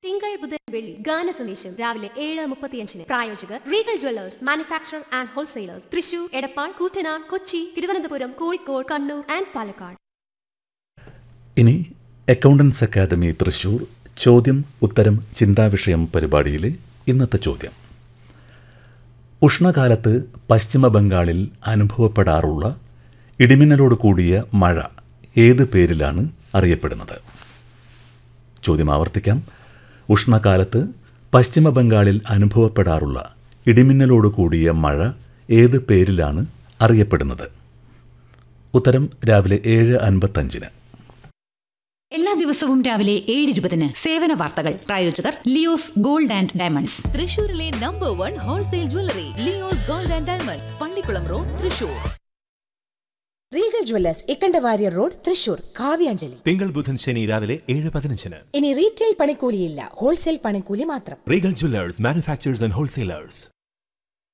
തിങ്കൾ ബുധൻ വെള്ളി ഗാന സന്ദേശം രാവിലെ ഏഴ് മുപ്പത്തിയഞ്ചിന് പ്രായോജകർ Regal Jewellers manufacture and wholesalers Thrissur Edappal Koottanad Kochi Thiruvananthapuram Kozhikode Kannur and Palakkad ഇനി അക്കൗണ്ടൻസ് അക്കാദമി തൃശൂർ ചോദ്യം ഉത്തരം ചിന്താവിഷയം പരിപാടിയിലെ ഇന്നത്തെ ചോദ്യം ഉഷ്ണകാലത്ത് പശ്ചിമ ബംഗാളിൽ അനുഭവപ്പെടാറുള്ള ഇടിമിന്നലോട് കൂടിയ മഴ ഏത് പേരിലാണ് അറിയപ്പെടുന്നത് ചോദ്യം ആവർത്തിക്കാം ഉഷ്ണകാലത്ത് പശ്ചിമ ബംഗാളിൽ അനുഭവപ്പെടാറുള്ള ഇടിമിന്നലോട് കൂടിയ മഴ ഏത് പേരിലാണ് അറിയപ്പെടുന്നത് ഉത്തരം രാവിലെ ഏഴ് അൻപത്തഞ്ചിന് എല്ലാ ദിവസവും രാവിലെ ഏഴ് ഇരുപതിന് സേവന വാർത്തകൾ പ്രായോജകർ ലിയോസ് ഗോൾഡ് ആൻഡ് ഡയമണ്ട്സ് തൃശൂരിലെ number one wholesale jewellery Leo's gold and diamonds Pallikulam road Thrissur Regal Jewellers Ikkanda Warrier road Thrissur കാവ്യാഞ്ജലി തിങ്കൾ ബുധൻ ശനി രാവിലെ ഏഴ് പതിനഞ്ചിന് ഇനി റീറ്റെയിൽ പണിക്കൂലിയില്ല ഹോൾസെയിൽ പണിക്കൂലി മാത്രം Regal Jewellers manufacturers and wholesalers